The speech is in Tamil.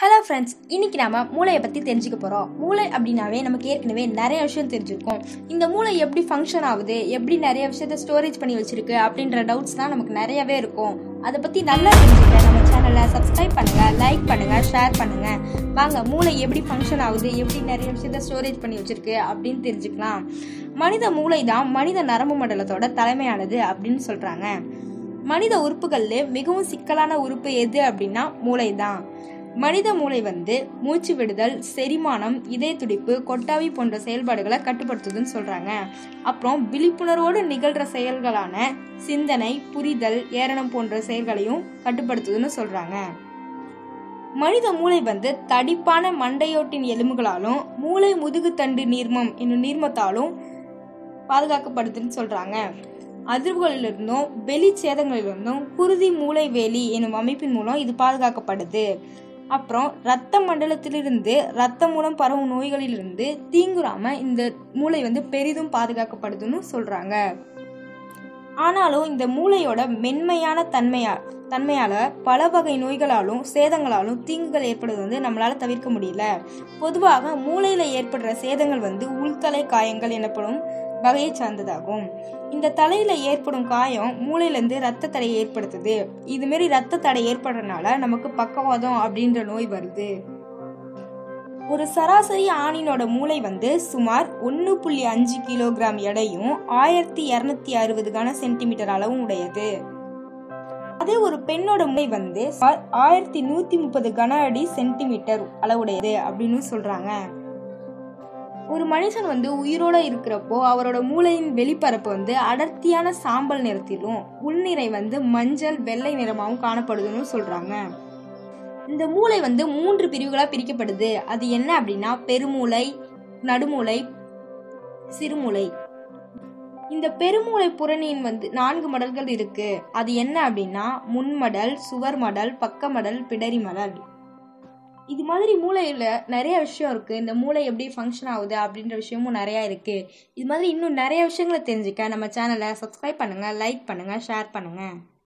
ஹலோ ஃப்ரெண்ட்ஸ் இன்னைக்கு நாம மூளையை பற்றி தெரிஞ்சுக்க போகிறோம் மூளை அப்படின்னாவே நமக்கு ஏற்கனவே நிறைய விஷயம் தெரிஞ்சிருக்கும் இந்த மூளை எப்படி ஃபங்க்ஷன் ஆகுது எப்படி நிறைய விஷயத்த ஸ்டோரேஜ் பண்ணி வச்சிருக்கு அப்படின்ற டவுட்ஸ் தான் நமக்கு நிறையவே இருக்கும் அதை பற்றி நல்லா தெரிஞ்சுக்க நம்ம சேனலை சப்ஸ்கிரைப் பண்ணுங்க லைக் பண்ணுங்க ஷேர் பண்ணுங்க வாங்க மூளை எப்படி ஃபங்க்ஷன் ஆகுது எப்படி நிறைய விஷயத்த ஸ்டோரேஜ் பண்ணி வச்சிருக்கு அப்படின்னு தெரிஞ்சுக்கலாம் மனித மூளை தான் மனித நரம்பு மண்டலத்தோட தலைமையானது அப்படின்னு சொல்றாங்க மனித உறுப்புகள்ல மிகவும் சிக்கலான உறுப்பு எது அப்படின்னா மூளை தான் மனித மூளை வந்து மூச்சு விடுதல் செரிமானம் இதய துடிப்பு கொட்டாவி போன்ற செயல்பாடுகளை கட்டுப்படுத்துதுன்னு சொல்றாங்க அப்புறம் விழிப்புணர்வோடு நிகழ்ற செயல்களான சிந்தனை புரிதல் ஏரணம் போன்ற செயல்களையும் கட்டுப்படுத்துதுன்னு சொல்றாங்க மனித மூளை வந்து தடிப்பான மண்டையோட்டின் எலும்புகளாலும் மூளை முதுகுத்தண்டு நீர்மம் என்னும் நீர்மத்தாலும் பாதுகாக்கப்படுதுன்னு சொல்றாங்க அதிர்வுகளிலிருந்தும் வெளி சேதங்களிலிருந்தும் குருதி மூளை வேலி எனும் அமைப்பின் மூலம் இது பாதுகாக்கப்படுது அப்புறம் ரத்த மண்டலத்திலிருந்து ரத்தம் மூலம் பரவும் நோய்களிலிருந்து தீங்குறாம இந்த மூளை வந்து பெரிதும் பாதுகாக்கப்படுதுன்னு சொல்றாங்க ஆனாலும் இந்த மூளையோட மென்மையான தன்மையா தன்மையால பல வகை நோய்களாலும் சேதங்களாலும் தீங்குகள் ஏற்படுவது வந்து நம்மளால தவிர்க்க முடியல பொதுவாக மூளையில ஏற்படுற சேதங்கள் வந்து உள்தலை காயங்கள் எனப்படும் வகையை சார்ந்ததாகும் இந்த தலையில ஏற்படும் காயம் மூளையிலேருந்து ரத்த தடை ஏற்படுத்துது இது மாரி ரத்த தடை ஏற்படுறதுனால நமக்கு பக்கவாதம் அப்படின்ற நோய் வருது ஒரு சராசரி ஆணினோட மூளை வந்து சுமார் ஒன்று புள்ளி அஞ்சு கிலோகிராம் எடையும் ஆயிரத்தி இரநூத்தி அறுபது கன சென்டிமீட்டர் அளவும் உடையது அதே ஒரு பெண்ணோட மூளை வந்து சுமார் ஆயிரத்தி நூத்தி முப்பது கன அடி சென்டிமீட்டர் அளவுடையது அப்படின்னு சொல்றாங்க ஒரு மனுஷன் வந்து உயிரோட இருக்கிறப்போ அவரோட மூளையின் வெளிப்பரப்பு வந்து அடர்த்தியான சாம்பல் நிறத்திலும் உள்நிறை வந்து மஞ்சள் வெள்ளை நிறமாகவும் காணப்படுதுன்னு சொல்றாங்க இந்த மூளை வந்து மூன்று பிரிவுகளா பிரிக்கப்படுது அது என்ன அப்படின்னா பெருமூளை நடுமூளை சிறுமூளை இந்த பெருமூளை புறணியின் வந்து நான்கு மடல்கள் இருக்கு அது என்ன அப்படின்னா முன்மடல் சுவர் மடல் பக்க மடல் பிடரி மடல் இது மாதிரி மூளையில் நிறைய விஷயம் இருக்குது இந்த மூளை எப்படி ஃபங்க்ஷன் ஆகுது அப்படின்ற விஷயமும் நிறையா இருக்குது இது மாதிரி இன்னும் நிறைய விஷயங்களை தெரிஞ்சுக்க நம்ம சேனலை சப்ஸ்கிரைப் பண்ணுங்கள் லைக் பண்ணுங்கள் ஷேர் பண்ணுங்கள்